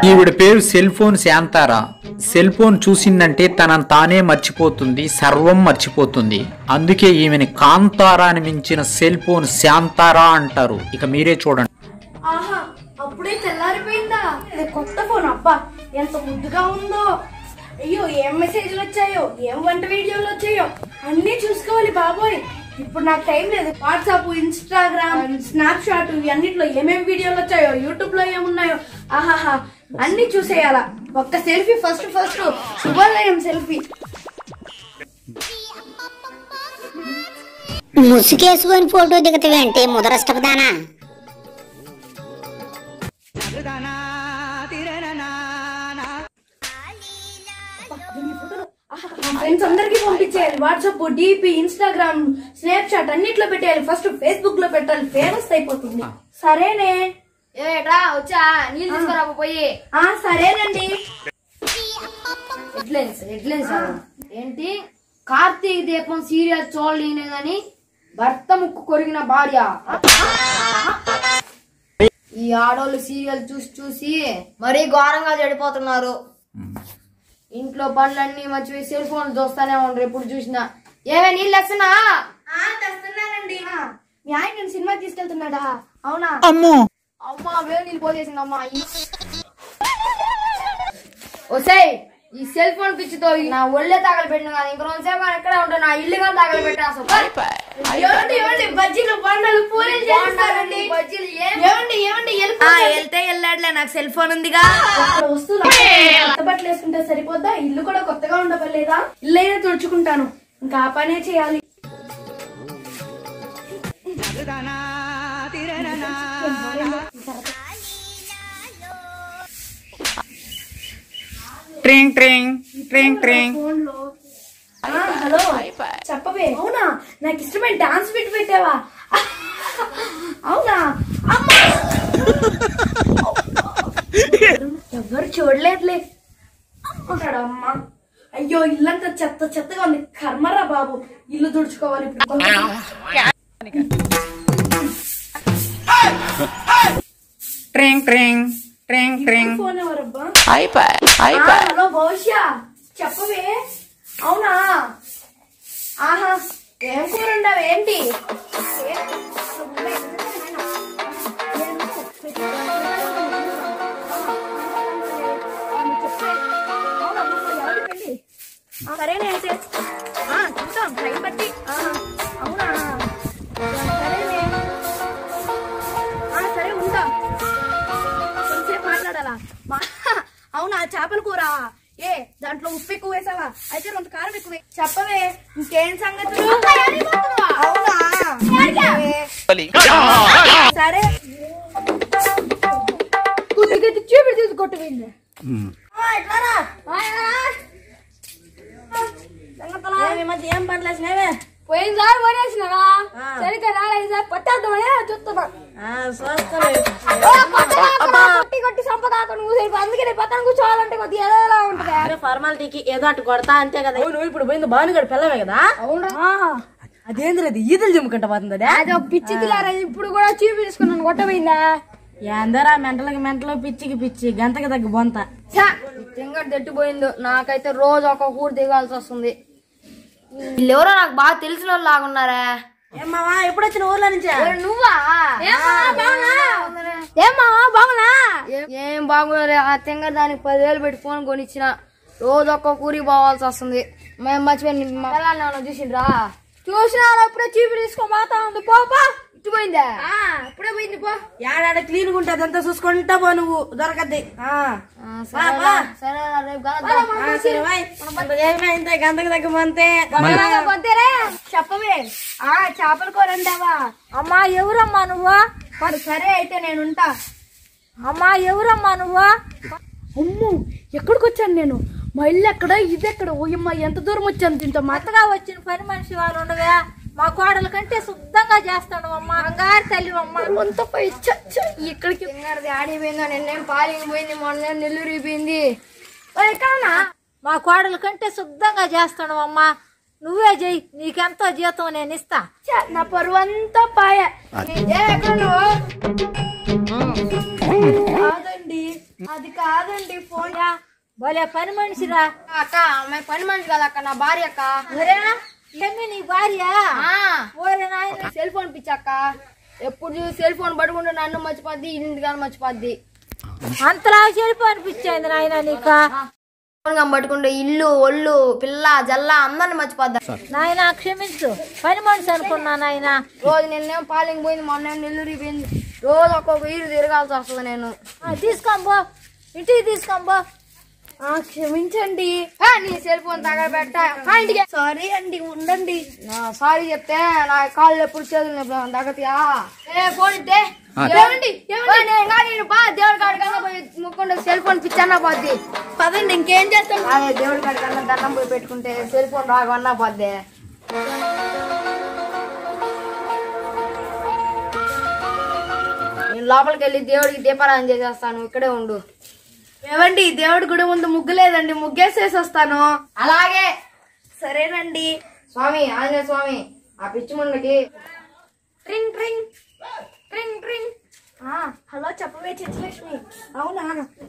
ఈవిడ పేరు cell phone Shantara cell phone చూసిందంటే తనను తానే మర్చిపోతుంది సర్వం మర్చిపోతుంది అందుకే ఈమెని కాంతారా అని మించిన సెల్ ఫోన్ శాంతారా అంటారు ఇక మీరే చూడండి ఆహా అప్పుడే తెల్లారిపోయిందా ఇది కొత్త ఫోన్ అబ్బా ఎంత ముద్దుగా ఉందో అయ్యో ఏం మెసేజ్లు వచ్చాయో ఏం వంట వీడియోలు వచ్చాయో అన్నీ చూసుకోవాలి బాబోయ్ ఇప్పుడు నాకు టైం లేదు వాట్సాప్ ఇన్స్టాగ్రామ్ స్నాప్ షాట్ అన్నిట్లో ఏమేం వీడియోలు వచ్చాయో యూట్యూబ్ లో ఏమున్నాయో ఆహాహా అన్ని చూసేయాలా ఒక్క సెల్ఫీ ఫస్ట్ ఫస్ట్ శుభోదయం సెల్ఫీ ముసుగేసుకొని ఫోటో దిగుతావేంటి ముదరష్టపదానా ఫ్రెండ్స్ అందరికి పంపించేయాలి WhatsApp DP Instagram Snapchat అన్నిట్లో పెట్టేయాలి ఫస్ట్ ఫేస్బుక్ లో పెట్టాలి ఫేమస్ అయిపోతుంది సరేనే ఏట్రా వచ్చా నీళ్ళు తీసుకురా పోయి ఆ సరేనండి హెడ్లైన్స్ హెడ్లైన్స్ ఏంటి కార్తీక దీపం సీరియల్ చూడలేదని భర్త ముక్కు కొరిగిన భార్య ఈ ఆడోళ్ళు సీరియల్ చూసి చూసి మరీ ఘోరంగా చెడిపోతున్నారు ఇంట్లో పనులన్నీ మర్చిపోయి సెల్ ఫోన్ చూస్తానే ఉండరు ఎప్పుడు చూసినా ఏమే నీళ్ళు వస్తున్నా ఆ తెస్తున్నానండి మీ ఆయన నేను సినిమా తీసుకెళ్తున్నాడా అవునా అమ్మా వేరు నీళ్ళు పోసేసింది అమ్మా ఒసేయ్ ఈ సెల్ ఫోన్ పిచ్చితో ఈ నా ఒళ్ళే తగలబెట్టిన కాదు ఇంక రెండు సేపు ఎక్కడ ఉంటా నా ఇల్లు కానీ తగలబెట్టా అసలు ఏమండి ఏమండి బజ్జీలు బండలు పూరీలు చేస్తారండి బజ్జీలు ఏం ఏమండి ఏమండి వెళ్తే వెళ్ళాడులే నాకు సెల్ ఫోన్ ఉందిగా వస్తువులు కొత్త బట్టలు వేసుకుంటే సరిపోద్దా ఇల్లు కూడా కొత్తగా ఉండవలేదా ఇల్లు అయినా తుడుచుకుంటాను ఇంకా ఆ పనే చేయాలి ట్రింగ్ ట్రింగ్ ట్రింగ్ ట్రింగ్ ఫోన్ లో ఆ, హలో చెప్పవే అవునా నాకు ఇష్టమైన డాన్స్ బిట్ పెట్టావా అవునా అమ్మా ఎవరు చూడలేదులే ఉంటాడు అమ్మా అయ్యో ఇల్లంతా చెత్త చెత్తగా ఉంది కర్మరా బాబు ఇల్లు తుడుచుకోవాలి ఇప్పుడు ట్రింగ్ ట్రింగ్ ట్రింగ్ ట్రింగ్ ఫోన్ ఎవరబ్బా ఆ, హలో భవిష్య చెప్పవే అవునా ఆహా ఏం కూర ఉండవు ఏంటి సరేనే అయితే ఆ, చూద్దాం టైం బట్టి ఆహా, అవునా సరేనే ఆ, సరే ఉంటాం కొంచెంసేపు మాట్లాడాలా మా- అవునా చేపల కూర ఏ దాంట్లో ఉప్పు ఎక్కువ వేసావా అయితే రెండు కారం ఎక్కువ వే- చెప్పవే ఇంకేం సంగతులు అవునా సరే కొద్దిగా చూపిడి తీసి కొట్టుపోయింది ఈ మధ్య ఏం పనులు వేసినావే పోయినసారి పడేసినారా సరిగ్గా రాలేదు సార్ పట్టేద్దామని చూస్తున్నా ఓ, కొట్టరా, కొట్టరా, కొట్టి కొట్టి చంపదాకా నువ్వు సరి అందుకే నేను పక్కన కూర్చోవాలంటే కొద్దిగా ఎలా ఎలా ఉంటుంది ఫార్మాలిటీకి ఏదో అటు కొడతా అంతే కదా నువ్వు ఇప్పుడు పోయింది భానుగడు పిల్లవే కదా అదేంద్ర అది ఈదులు జిమ్ముకుంటా పోతుంది అదే అదో పిచ్చి తిలారా ఇప్పుడు కూడా చూపించుకున్నాను కొట్టపోయిందా ఏందరా మెంటలకి మెంటలో పిచ్చికి పిచ్చి గంటకి తగ్గి బొంత తింగర్ తట్టిపోయిందో నాకైతే రోజు ఒక కూర దిగాల్సి వస్తుంది వీళ్ళెవరో నాకు బాగా తెలిసిన వాళ్ళు లాగున్నారా ఏమావా ఎప్పుడు వచ్చిన ఊర్లో నుంచా నువ్వా ఏమా బాగునా ఏం బాగులే ఆ తింగర్ దానికి పదివేలు పెట్టి ఫోన్ కొనిచ్చిన రోజు ఒక్క కూరికి పోవాల్సి వస్తుంది మేము మర్చిపోయి చూసిండ్రా చూసిన అప్పుడే చీపు తీసుకొని పోతా ఉంది పోపా ఇటు పోయిందా ఇప్పుడే పోయింది పో ఏడాడ క్లీన్ గా ఉంటుంది అంతా చూసుకుంటా పో నువ్వు దొరకద్ది ఆ. సరేరా సరేరా రేపు కలుద్దాం. ఆ, సరే బాయ్ ఇప్పుడు ఏమైంది గంటకి తగ్గి బొంతే అలాగే పోతేరే. చెప్పవే ఆ చేపల కూర అంటావా అమ్మా ఎవరమ్మా నువ్వు మరి సరే అయితే నేనుంటా అమ్మా ఎవరమ్మా నువ్వు అమ్ము ఎక్కడికి వచ్చాను నేను మా ఇల్లు ఎక్కడ ఇది ఎక్కడ ఓయమ్మ ఎంత దూరం వచ్చాను దీంతో మా కొత్తగా వచ్చిన పని మనిషి వాళ్ళు ఉండగా మా కోడల కంటే శుద్ధంగా చేస్తాడు అమ్మ బంగారు తల్లి అమ్మ అంతా పోయి ఇక్కడికి తింగరది ఆడిపోయిందా నిన్నేం పాలింగ్ పోయింది మొన్న నెల్లూరు పోయింది ఎక్కడన్నా మా కోడల కంటే శుద్ధంగా చేస్తాడు అమ్మ నువ్వే చెయ్యి నీకెంతో జీతం నేను ఇస్తా ఛ, నా పరువు అంతా పాయ ఏ, ఎక్కడ నువ్వు కాదండి అది కాదండి ఫోన్ భలే పని మనిషిరా అక్క అమ్మాయి పని మనిషి కదా అక్క నా భార్య అక్క ఒరేనా ఏమి నీ భార్య ఆ, ఓరే నాయన సెల్ ఫోన్ పిచ్చక్క ఎప్పుడు చూసి సెల్ ఫోన్ పట్టుకుంటే నన్ను మర్చిపోద్ది ఇంటికాని మర్చిపోద్ది అంతలా చెడిపో అనిపించింది నాయన నీకు ఫోన్ గా పట్టుకుంటే ఇల్లు ఒళ్ళు పిల్ల జల్ల అందరిని మర్చిపోద్ది నాయన క్షమించు పని మనిషి అనుకున్నా నాయన రోజు నిన్నేం పాలింగ్ పోయింది మొన్న నెల్లూరు పోయింది రోజు ఒక్కొక్క ఈరు తిరగాల్సి వస్తుంది నేను తీసుకోంబో ఇంటికి తీసుకోంబో ఆ, క్షమించండి ఆ, నీ సెల్ ఫోన్ తగలబెట్ట ఆ, ఇంటికి సారీ అండి ఉండండి సారీ చెప్తే నా కాళ్ళు ఎప్పుడు చేతులు ఎప్పుడు తగ్గతియా ఏ ఫోన్ ఇస్తే ఆ. ఏమండి ఏమండి నేను కాదు నేను బా దేవుడి కాడి కన్నా పోయి ముక్కుంటే సెల్ ఫోన్ పిచ్చన్నా పోద్ది పదండి ఇంకేం చేస్తాం అదే దేవుడి కాడి కన్నా దండం పోయి పెట్టుకుంటే సెల్ ఫోన్ రాగన్నా పోద్ది నేను లోపలికి వెళ్ళి దేవుడికి దీపారాధన చేసేస్తాను ఇక్కడే ఉండు ఏమండి దేవుడి గుడి ముందు ముగ్గు లేదండి ముగ్గేసేసి వస్తాను అలాగే సరేనండి స్వామి ఆంజనేయ స్వామి ఆ పిచ్చి ముందుకి ట్రింగ్ ట్రింగ్ ట్రింగ్ ట్రింగ్ ఆ, హలో చెప్పవే చిత్రలక్ష్మి అవునా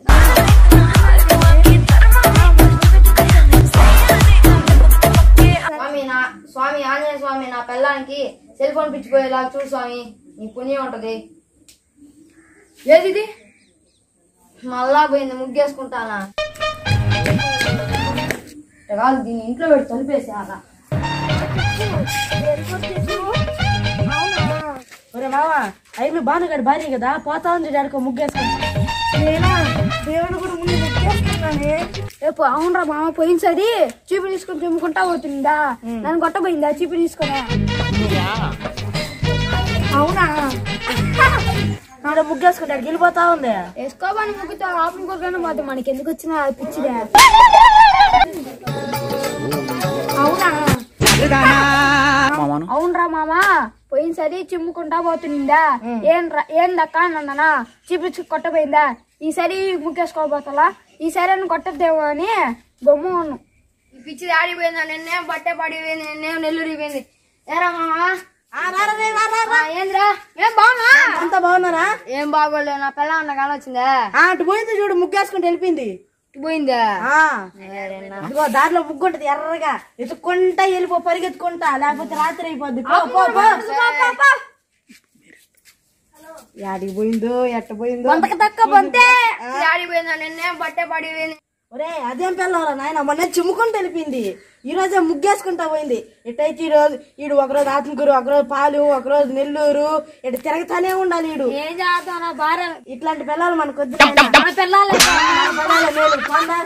స్వామి నా స్వామి ఆంజనేయ స్వామి నా పిల్లానికి సెల్ ఫోన్ పిచ్చిపోయేలా చూడు స్వామి నీ పుణ్యం ఉంటది ఏది ఇది మళ్ళా పోయింది ముగ్గేసుకుంటానా ఇట్ట కాదు దీన్ని ఇంట్లో పెట్టి తలిపేసేయాలా ఒరే బావా అయ్యి బానుగాడి భార్య కదా పోతా ఉంది డాడుకో ముగ్గేసుకుంటా నేనా దేవుడి గుడి ముందు ముగ్గేసుకున్నానే రేపు అవునరా మామ పోయినసారి చీపు తీసుకొని చెమ్ముకుంటా పోతుందా నన్ను కొట్టబోయిందా చీపు తీసుకునే అవునా నాడు ముగ్గేసుకుంటాడు వెళ్ళిపోతా ఉంది వేసుకోమని ముగ్గుతో ఆపం కొరకనే పోతే మనకి ఎందుకు వచ్చిన పిచ్చిదే అవునా మామను అవునరా మామ పోయినసారి చిమ్ముకుంటా పోతుందా ఏం ఏందక్క అన్ననా చూపించి కొట్టపోయిందా ఈసారి ముక్కేసుకోబోతలా ఈసారి అని కొట్టద్దేమో అని బొమ్మ ఉన్నాను ఈ పిచ్చిది ఆడిపోయిందా నిన్నేం బట్టే పడిపోయింది నిన్నేం నెల్లూరు పోయింది ఏరా మామా ఆ, రారా రే, రా, రా, రా. ఆ, ఏంద్రా ఏం బాగున్నా అంతా బాగున్నారా ఏం బాగోలే నా పిల్ల అన్న కాని వచ్చిందా ఆ, అటు పోయింది చూడు ముగ్గేసుకుంటూ వెళ్ళిపోయింది పోయిందా ఆ ఇదిగో దాంట్లో ముగ్గు ఉంటది ఎర్రగా ఎత్తుకుంటా వెళ్ళిపో పరిగెత్తుకుంటా లేకపోతే రాత్రి అయిపోద్ది పో, పో, పో. యాడికి పోయిందో ఎట్ట పోయిందో తక్క పొంతే ఆడిపోయిందా నిన్నేం బట్టే పడిపోయింది ఒరే అదేం పిల్లవరా నాయన మొన్న చిమ్ముకుంటూ వెళ్ళిపోయింది ఈ రోజే ముగ్గేసుకుంటా పోయింది ఎట్టయితే ఈ రోజు ఈడు ఒకరోజు ఆత్మకూరు ఒకరోజు పాలు ఒకరోజు నెల్లూరు ఇటు తిరగతానే ఉండాలి ఈడు ఏం చేస్తావు భార్య ఇట్లాంటి పిల్లలు మనకు వద్దు నాయనా. మన పిల్లలే మన పిల్లలే మేలు. పోందా.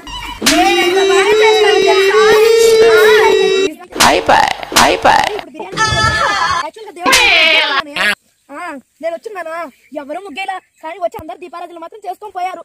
నేను వచ్చిన్నాను ఎవరు ముగ్గేలా కానీ వచ్చి అందరు దీపారాధనలు మాత్రం చేసుకొని పోయారు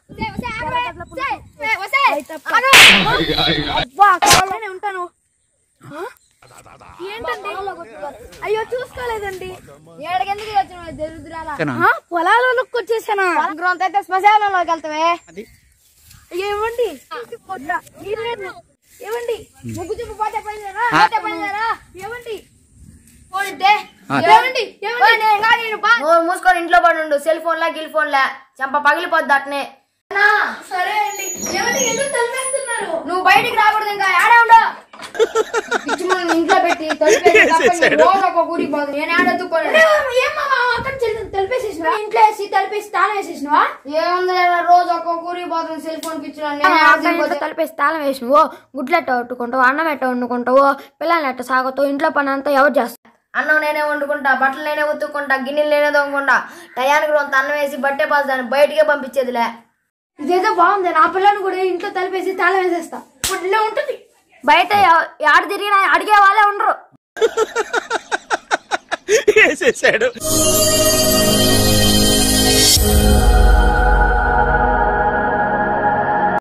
అబ్బా, కావాలనే ఉంటాను ఆ? ఏంటండి అయ్యో చూసుకోలేదండి ఏడకెందుకు వచ్చిన దరిద్రాల ఆ, పొలాలకు వచ్చేసానా గ్రంథ అయితే శ్మశానంలోకి వెళ్తావే అది ఏమండి పొట్ట. నీళ్ళు లేదు. ఏమండి ముగ్గు చూపు పోతే పనిచేరా ఆ. పోతే పనిచేరా ఏమండి పోనిద్దే ఆ. ఏమండి ఏమండి నేను కాదు నేను పా- నువ్వు మూసుకొని ఇంట్లో పడి ఉండు సెల్ ఫోన్ లా గిల్ ఫోన్ లా చెంప పగిలిపోద్ది అట్నే సరే అండి ఏమండి ఎందుకు తలపేస్తున్నారు నువ్వు బయటికి రాకూడదు ఇంకా ఆడే ఉండు పిచ్చి మనం ఇంట్లో పెట్టి తలిపేసి తప్ప నీ రోజు ఒక ఊరికి పోదు నేను ఆడ ఎత్తుకోలేదు ఏమమ్మా అక్కడ తలిపేసేసినా ఇంట్లో వేసి తలిపేసి తాళం వేసేసినావా ఏముంది లేరా, రోజు ఒక ఊరికి పోతుంది సెల్ ఫోన్ పిచ్చిన నేను ఆడ దిగిపోతే- తలపేసి తాళం వేసినవో గుడ్లు ఎట్ట వండుకుంటావు అన్నం ఎట్ట వండుకుంటావు పిల్లల్ని ఎట్ట సాగుతావు ఇంట్లో పని అంతా ఎవరు చేస్తారు అన్నం నేనే వండుకుంటా బట్టలు నేనే ఉతుక్కుంటా గిన్నెలు నేనే తోముకుంటా టయానికి రొంత అన్నం వేసి బట్టే పాస్ దాన్ని బయటికే పంపించేదిలే ఇదేదో బాగుంది నా పిల్లని కూడా ఇంట్లో తలిపేసి తాళం వేసేస్తా ఇప్పుడులో ఉంటుంది బయట ఎవ- ఆడ తిరిగినా అడిగే వాళ్ళే ఉండరు వేసేసాడు